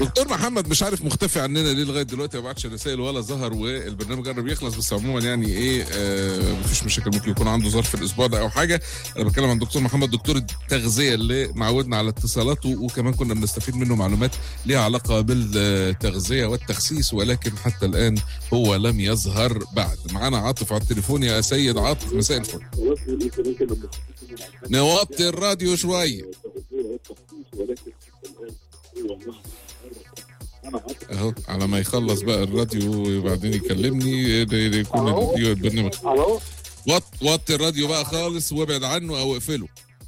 دكتور محمد مش عارف مختفي عننا ليه لغايه دلوقتي ما بعتش رسائل ولا ظهر والبرنامج قرب يخلص بس عموما يعني ايه آه مفيش مشاكل ممكن يكون عنده ظرف الاسبوع ده او حاجه انا بتكلم عن دكتور محمد دكتور التغذيه اللي معودنا على اتصالاته وكمان كنا بنستفيد منه معلومات ليها علاقه بالتغذيه والتخسيس ولكن حتى الان هو لم يظهر بعد معانا عاطف على التليفون يا سيد عاطف مساء الفل نوطي الراديو شويه اهو على ما يخلص بقى الراديو وبعدين يكلمني يكون ألو؟ الفيديو البرنامج الو وط وطي الراديو بقى خالص وابعد عنه او اقفله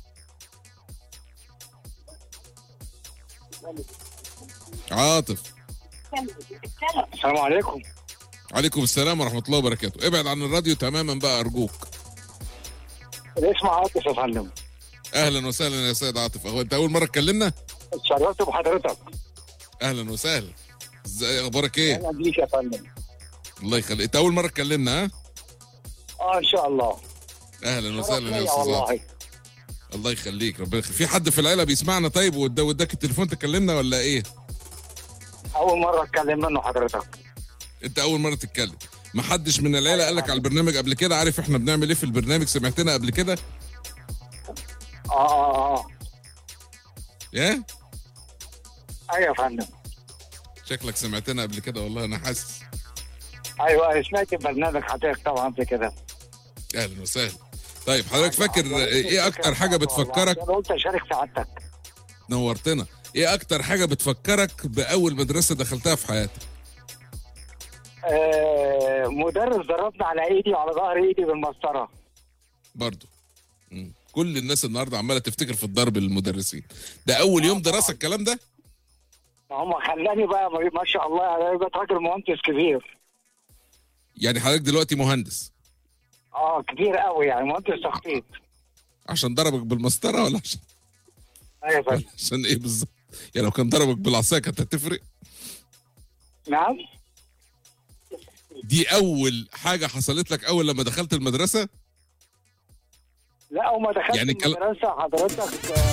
عاطف السلام عليكم عليكم السلام ورحمه الله وبركاته ابعد عن الراديو تماما بقى ارجوك الاسم عاطف يا فندم اهلا وسهلا يا سيد عاطف اهو انت اول مره اتكلمنا اتشرفت بحضرتك اهلا وسهلا ازاي اخبارك ايه اهلا بيك يا فندم الله يخليك انت اول مره اتكلمنا ها اه ان شاء الله اهلا شرف وسهلا يا ليا استاذ عاطف والله الله يخليك ربنا يخليك في حد في العيله بيسمعنا طيب ودا- واداك التليفون تكلمنا ولا ايه اول مره اتكلم منه حضرتك انت اول مره تتكلم ما حدش من العيله قال لك على البرنامج قبل كده عارف احنا بنعمل ايه في البرنامج سمعتنا قبل كده اه اه اه يا ايوه يا فندم شكلك سمعتنا قبل كده والله انا حاسس ايوه أيوة، سمعت برنامج حضرتك طبعا في كده اهلا وسهلا طيب حضرتك فاكر ايه اكتر حاجه بتفكرك انا قلت اشارك سعادتك نورتنا ايه اكتر حاجه بتفكرك باول مدرسه دخلتها في حياتك آه مدرس ضربنا على ايدي وعلى ظهر ايدي بالمسطره برضو مم. كل الناس النهارده عماله تفتكر في الضرب للمدرسين ده اول يوم دراسه الكلام ده هم خلاني بقى ما شاء الله انا بقيت راجل مهندس كبير يعني حضرتك دلوقتي مهندس اه كبير قوي يعني مهندس تخطيط عشان ضربك بالمسطره ولا عشان ايوه يا فندم عشان ايه بالظبط يعني لو كان ضربك بالعصايه كانت هتفرق نعم دي اول حاجه حصلت لك اول لما دخلت المدرسه لا وما دخلت يعني يعني كل- المدرسه حضرتك آه،